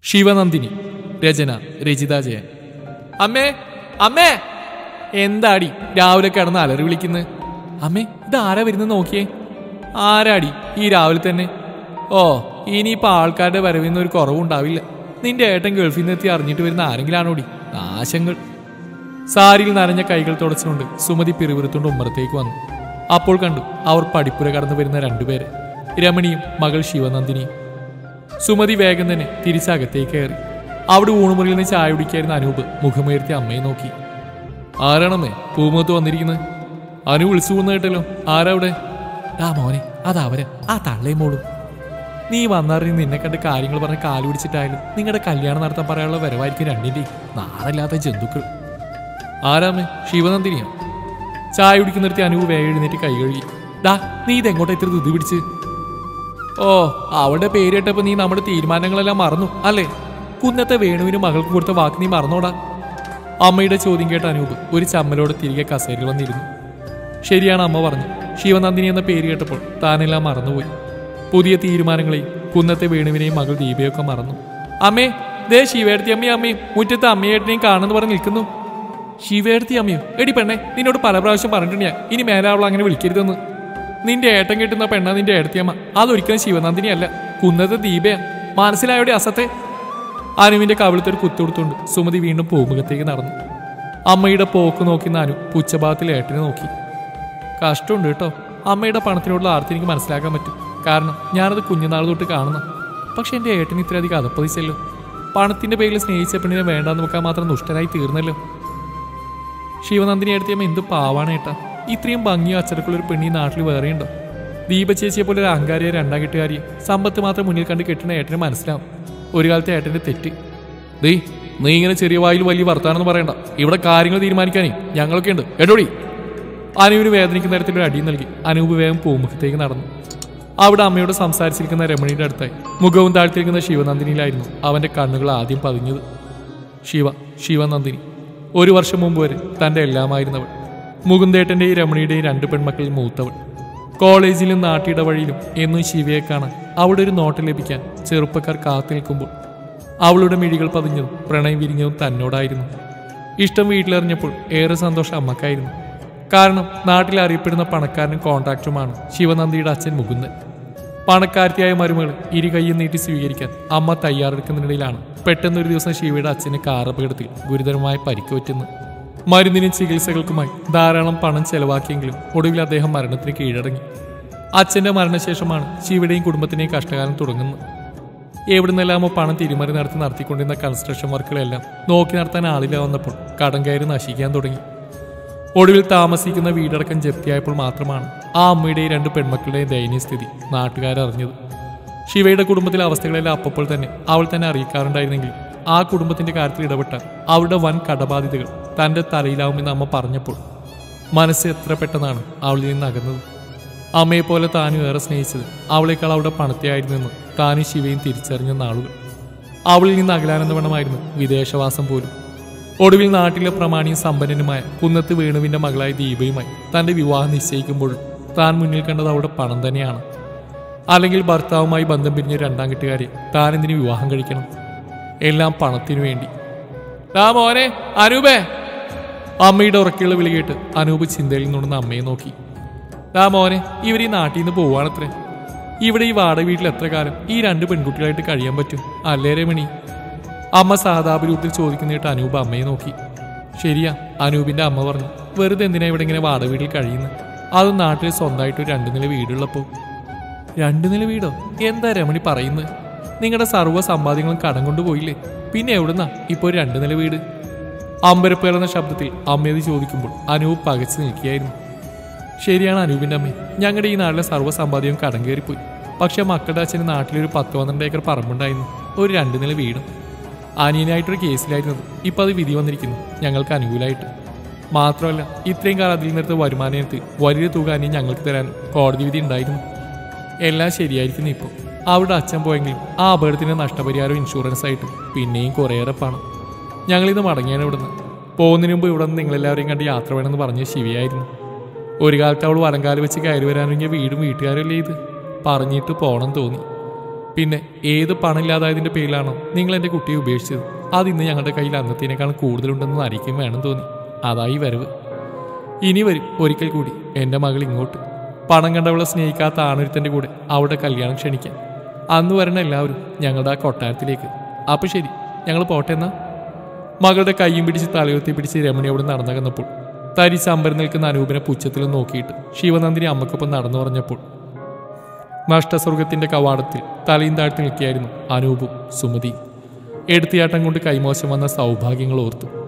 ശിവനന്ദിനി രചന രചിത ജയൻ അമ്മേ അമ്മേ എന്താടി രാവിലെ കിടന്ന് അലറി വിളിക്കുന്നത് അമ്മേ ഇത് ആരാ വരുന്നത് നോക്കിയേ ആരാടി ഈ രാവിലെ തന്നെ ഓ ഇനിയിപ്പോ ആൾക്കാരുടെ വരവിന്ന് ഒരു കുറവുണ്ടാവില്ല നിന്റെ ഏട്ടൻ ഗൾഫിൽ നിന്ന് എത്തി അറിഞ്ഞിട്ട് വരുന്ന ആരെങ്കിലാണോടി നാശങ്ങൾ സാരിയിൽ നനഞ്ഞ കൈകൾ തുടച്ചുകൊണ്ട് സുമതി പിറുപിറുത്തുകൊണ്ട് ഉമ്മറത്തേക്ക് വന്നു അപ്പോൾ കണ്ടു അവർ പടിപ്പുര കടന്നു വരുന്ന രണ്ടുപേരെ രമണിയും മകൾ ശിവനന്ദിനിയും സുമതി വേഗം തന്നെ തിരിച്ചകത്തേക്ക് കയറി അവിടെ ഊണുമുറിയിൽ നിന്ന് ചായ കുടിക്കായിരുന്ന അനൂപ് മുഖമുയർത്തി അമ്മയെ നോക്കി ആരാണമ്മേ പൂമുഖത്ത് വന്നിരിക്കുന്നത് അനു വിളിച്ചു പോകുന്ന കേട്ടല്ലോ ആരാ അവിടെ ആ മോനെ അതവരെ ആ തള്ളയും മോളും നീ വന്നറിഞ്ഞ് നിന്നെ കണ്ട് കാര്യങ്ങൾ പറഞ്ഞ് കാല് പിടിച്ചിട്ടായാലും നിങ്ങളുടെ കല്യാണം നടത്താൻ പറയാനുള്ള വരവായിരിക്കും രണ്ടിൻ്റെ നാടല്ലാത്ത ജന്തുക്കൾ ആരാമേ ശിവനന്ദിനിയോ ചായ കുടിക്കുന്നിടത്ത് അനൂപ് വേഗം എഴുന്നേറ്റ് കൈ കഴുകി ഡാ നീ ഇതെങ്ങോട്ടാ ഇത്ര ധൃതി പിടിച്ച് ഓ അവളുടെ പേര് കേട്ടപ്പോ നീ നമ്മുടെ തീരുമാനങ്ങളെല്ലാം മറന്നു അല്ലേ കുന്നത്തെ വേണുവിന് മകൾക്ക് കൊടുത്ത വാക്ക് നീ മറന്നോടാ അമ്മയുടെ ചോദ്യം കേട്ട അനൂപ് ഒരു ചമ്മലോടെ തിരികെ കസേരയിൽ വന്നിരുന്നു ശരിയാണ് അമ്മ പറഞ്ഞു ശിവനന്ദിനി എന്ന പേര് കേട്ടപ്പോൾ താനെല്ലാം മറന്നുപോയി പുതിയ തീരുമാനങ്ങളെയും കുന്നത്തെ വേണുവിനെയും മകൾ ദീപയൊക്കെ മറന്നു അമ്മേ ദേ ശിവേടത്തി അമ്മയും അമ്മയും മുറ്റത്ത് അമ്മയേട്ടനെയും കാണുന്നു പറഞ്ഞ് നിൽക്കുന്നു ശിവേടത്തി അമ്മയോ എടി പെണ്ണെ നിന്നോട് പല പ്രാവശ്യം പറഞ്ഞിട്ടുണ്ട് ഞാൻ ഇനി മേലെ അവൾ അങ്ങനെ വിളിക്കരുതെന്ന് നിന്റെ ഏട്ടൻ കിട്ടുന്ന പെണ്ണ നിന്റെ ഏടത്തിയമ്മ അതൊരിക്കലും ശിവനന്ദിനിയല്ല കുന്നത്തെ ദീപയാ മനസ്സിലായോടെ അസത്തെ അനുവിന്റെ കവിളത്തൊരു കുത്തുകൊടുത്തുകൊണ്ട് സുമതി വീണ്ടും പൂമുഖത്തേക്ക് നടന്നു അമ്മയുടെ പോക്ക് നോക്കി നാനു പുച്ഛഭാഗത്തിൽ ഏട്ടനെ നോക്കി കഷ്ടമുണ്ട് കേട്ടോ അമ്മയുടെ പണത്തിനോടുള്ള ആർത്തി എനിക്ക് മനസ്സിലാക്കാൻ പറ്റും കാരണം ഞാനത് കുഞ്ഞുനാൾ തൊട്ട് കാണുന്ന പക്ഷെ എൻ്റെ ഏട്ടന് ഇത്രയധികം അതപ്പതിച്ചല്ലോ പണത്തിന്റെ പേരിൽ സ്നേഹിച്ച പെണ്ണിനെ വേണ്ടാന്ന് വെക്കാൻ മാത്രം ദുഷ്ടനായി തീർന്നല്ലോ ശിവനന്ദിനി എടുത്തിയമ്മ എന്ത് പാവാണ് ഏട്ടാ ഇത്രയും ഭംഗിയോ അച്ചടക്കമുള്ള ഒരു പെണ്ണി നാട്ടിൽ വേറെയുണ്ടോ ദീപ ചേച്ചിയെ പോലെ ഒരു അഹങ്കാരിയെ രണ്ടാം കെട്ടുകാരിയെ സമ്പത്ത് മാത്രം മുന്നിൽ കണ്ട് കെട്ടുന്ന ഏട്ടന് മനസ്സിലാവും ഒരു കാലത്തെ ഏട്ടന്റെ തെറ്റ് ദേ നീ ഇങ്ങനെ ചെറിയ വായിൽ വലിയ വർത്താനെന്ന് പറയണ്ട ഇവിടെ കാര്യങ്ങൾ തീരുമാനിക്കാനേ ഞങ്ങളൊക്കെ ഉണ്ട് എടോടി അനുവിന് വേദനിക്കുന്ന തരത്തിൽ ഒരു അടിയും നൽകി അനൂപ് വേഗം പൂമുഖത്തേക്ക് നടന്നു അവിടെ അമ്മയോട് സംസാരിച്ചിരിക്കുന്ന രമണിയുടെ അടുത്തായി മുഖവും താഴ്ത്തിരിക്കുന്ന ശിവനന്ദിനിയിലായിരുന്നു അവന്റെ കണ്ണുകൾ ആദ്യം പതിഞ്ഞത് ശിവ ശിവനന്ദിനി ഒരു വർഷം മുമ്പ് വരെ തന്റെ എല്ലാമായിരുന്നവൾ മുകുന്ദേട്ടന്റെയും രമണിയുടെയും രണ്ട് പെൺമക്കളിൽ മൂത്തവൾ കോളേജിലും നാട്ടിയുടെ വഴിയിലും എന്നും ശിവയെ കാണാൻ അവിടെ ഒരു നോട്ടം ലഭിക്കാൻ ചെറുപ്പക്കാർ കാത്തു നിൽക്കുമ്പോൾ അവളുടെ മിഴികൾ പതിഞ്ഞതും പ്രണയം വിരിഞ്ഞതും തന്നോടായിരുന്നു ഇഷ്ടം വീട്ടിലെറിഞ്ഞപ്പോൾ ഏറെ സന്തോഷം അമ്മക്കായിരുന്നു കാരണം നാട്ടിൽ അറിയപ്പെടുന്ന പണക്കാരനും കോൺട്രാക്ടറുമാണ് ശിവനന്ദിയുടെ അച്ഛൻ മുകുന്ദൻ പണക്കാരത്തിയായ മരുമകൾ ഇരു കൈയും നീട്ടി സ്വീകരിക്കാൻ അമ്മ തയ്യാറെടുക്കുന്നതിനിടയിലാണ് പെട്ടെന്ന് ഒരു ദിവസം ശിവയുടെ അച്ഛന് കാർ അപകടത്തിൽ ഗുരുതരമായ പരിക്ക് പറ്റുന്നു മരുന്നിനും ചികിത്സകൾക്കുമായി ധാരാളം പണം ചെലവാക്കിയെങ്കിലും ഒടുവിൽ അദ്ദേഹം മരണത്തിന് കീഴടങ്ങി അച്ഛന്റെ മരണശേഷമാണ് ശിവയുടെയും കുടുംബത്തിന്റെയും കഷ്ടകാലം തുടങ്ങുന്നത് എവിടുന്നെല്ലാമോ പണം തിരിമറി നടത്തി നടത്തിക്കൊണ്ടിരുന്ന കൺസ്ട്രക്ഷൻ വർക്കുകളെല്ലാം നോക്കി നടത്താൻ ആളില്ല വന്നപ്പോൾ കടം കയറി നശിക്കാൻ തുടങ്ങി ഒടുവിൽ താമസിക്കുന്ന വീടടക്കം ജപ്തിയായപ്പോൾ മാത്രമാണ് ആ അമ്മയുടെയും രണ്ട് പെൺമക്കളുടെയും ദയനീയ സ്ഥിതി നാട്ടുകാരറിഞ്ഞത് ശിവയുടെ കുടുംബത്തിലെ അവസ്ഥകളെല്ലാം അപ്പോൾ തന്നെ അവൾ തന്നെ അറിയിക്കാറുണ്ടായിരുന്നെങ്കിൽ ആ കുടുംബത്തിന്റെ കാര്യത്തിൽ ഇടപെട്ട അവരുടെ വൻ കടബാധ്യതകൾ തന്റെ തലയിലാവുമെന്ന് അമ്മ പറഞ്ഞപ്പോൾ മനസ്സ് എത്ര പെട്ടെന്നാണ് അവളിൽ നിന്ന് അകന്നത് അമ്മയെപ്പോലെ താനും ഏറെ സ്നേഹിച്ചത് അവളേക്കാൾ അവളുടെ പണത്തെയായിരുന്നെന്ന് താനും ശിവയും തിരിച്ചറിഞ്ഞ നാളുകൾ അവളിൽ നിന്ന് അകലാനെന്ന വണ്ണമായിരുന്നു വിദേശവാസം പോലും ഒടുവിൽ നാട്ടിലെ പ്രമാണിയും സമ്പന്നനുമായ കുന്നത്ത് വേണുവിന്റെ മകളായ ദീപയുമായി തന്റെ വിവാഹം നിശ്ചയിക്കുമ്പോഴും താൻ മുന്നിൽ കണ്ടത് അവളുടെ പണം തന്നെയാണ് അല്ലെങ്കിൽ ഭർത്താവുമായി ബന്ധം പിരിഞ്ഞ രണ്ടാം കെട്ടുകാരെ താൻ എന്തിനു വിവാഹം കഴിക്കണം എല്ലാം പണത്തിനു വേണ്ടി ആ മോനെ അനൂപേ അമ്മയുടെ ഉറക്കെയുള്ള വിളി കേട്ട് അനൂപ് ചിന്തയിൽ നിന്നുണ്ടെന്ന് അമ്മയെ നോക്കി ആ മോനെ ഇവർ ഈ നാട്ടിൽ നിന്ന് പോവാണത്രേ ഇവിടെ ഈ വാടക വീട്ടിൽ എത്ര കാലം ഈ രണ്ട് പെൺകുട്ടികളായിട്ട് കഴിയാൻ പറ്റും അല്ലേ രമണി അമ്മ സഹതാപരൂപത്തിൽ ചോദിക്കുന്നതായിട്ട് അനൂപ് അമ്മയെ നോക്കി ശരിയാ അനൂപിന്റെ അമ്മ പറഞ്ഞു വെറുതെ എന്തിനാ ഇവിടെ ഇങ്ങനെ വാടക വീട്ടിൽ കഴിയുന്നത് അതും നാട്ടിൽ സ്വന്തമായിട്ട് ഒരു രണ്ട് നില വീടുള്ളപ്പോൾ രണ്ട് നില വീടോ എന്താ രമണി പറയുന്നത് നിങ്ങളുടെ സർവ്വ സമ്പാദ്യങ്ങളും കടം കൊണ്ടുപോയില്ലേ പിന്നെ എവിടുന്നാ ഇപ്പോൾ ഒരു രണ്ട് നില വീട് അമ്പരപ്പേറുന്ന ശബ്ദത്തിൽ അമ്മയത് ചോദിക്കുമ്പോൾ അനൂപ് പകച്ചു നിൽക്കുകയായിരുന്നു ശരിയാണ് അനൂപിന്റെ അമ്മ ഞങ്ങളുടെ ഈ നാട്ടിലെ സർവ്വ സമ്പാദ്യവും കടം കയറിപ്പോയി പക്ഷെ മക്കളുടെ അച്ഛന് നാട്ടിലൊരു പത്ത് പന്ത്രണ്ട് ഏക്കർ പറമ്പുണ്ടായിരുന്നു ഒരു രണ്ട് നില വീടും അനിയനായിട്ടൊരു കേസിലായിരുന്നത് ഇപ്പൊ അത് വിധി വന്നിരിക്കുന്നു ഞങ്ങൾക്ക് അനുകൂലമായിട്ട് മാത്രമല്ല ഇത്രയും കാലം അതിൽ നിന്നെടുത്ത് വരുമാനത്ത് വലിയ തുക അനിയൻ ഞങ്ങൾക്ക് തരാൻ കോടതി വിധി ഉണ്ടായിരുന്നു എല്ലാം ശരിയായിരിക്കുന്നു ഇപ്പോൾ അവിടെ അച്ഛൻ പോയെങ്കിലും ആ അപകടത്തിന്റെ നഷ്ടപരിഹാരം ഇൻഷുറൻസ് ആയിട്ട് പിന്നെയും കുറേയേറെ പണം ഞങ്ങളിന്ന് മടങ്ങിയാണ് ഇവിടുന്ന് പോകുന്നതിന് മുമ്പ് ഇവിടെ നിന്ന് നിങ്ങളെല്ലാവരെയും കണ്ട് യാത്ര വേണമെന്ന് പറഞ്ഞ ശിവയായിരുന്നു ഒരു കാലത്ത് അവൾ വലങ്കാല് വെച്ച് കയറി വരാനൊരുങ്ങിയ വീടും വീട്ടുകാരല്ലേ ഇത് പറഞ്ഞിട്ട് പോണം തോന്നി പിന്നെ ഏത് പണമില്ലാതായതിന്റെ പേരിലാണോ നിങ്ങൾ എൻ്റെ കുട്ടിയെ ഉപേക്ഷിച്ചത് അത് ഇന്ന് ഞങ്ങളുടെ കയ്യിൽ അന്നത്തേനേക്കാൾ കൂടുതലുണ്ടെന്ന് അറിയിക്കും വേണം തോന്നി അതായി വരവ് ഇനി വരും ഒരിക്കൽ കൂടി എൻ്റെ മകൾ ഇങ്ങോട്ട് പണം കണ്ടവളെ സ്നേഹിക്കാത്ത ആണൊരുത്തൻ്റെ കൂടെ അവിടെ കല്യാണം ക്ഷണിക്കാൻ അന്ന് വരണ എല്ലാവരും ഞങ്ങളുടെ ആ കൊട്ടാരത്തിലേക്ക് അപ്പൊ ശരി ഞങ്ങൾ പോട്ടെ എന്നാ മകളുടെ കൈയും പിടിച്ച് തലയുത്തി പിടിച്ച് രമണിയോട് നടന്നകന്നപ്പോൾ തരിച്ച് അമ്പരം നിൽക്കുന്ന അനൂപിനെ പുച്ഛത്തിൽ നോക്കിയിട്ട് ശിവനന്ദിനി അമ്മക്കൊപ്പം നടന്നു പറഞ്ഞപ്പോൾ നഷ്ടസ്വർഗത്തിന്റെ കവാടത്തിൽ തലയും താഴ്ത്തി നിൽക്കുകയായിരുന്നു അനൂപും സുമതിയും എടുത്തിയാട്ടം കൊണ്ട് കൈമോശം വന്ന സൗഭാഗ്യങ്ങൾ ഓർത്തു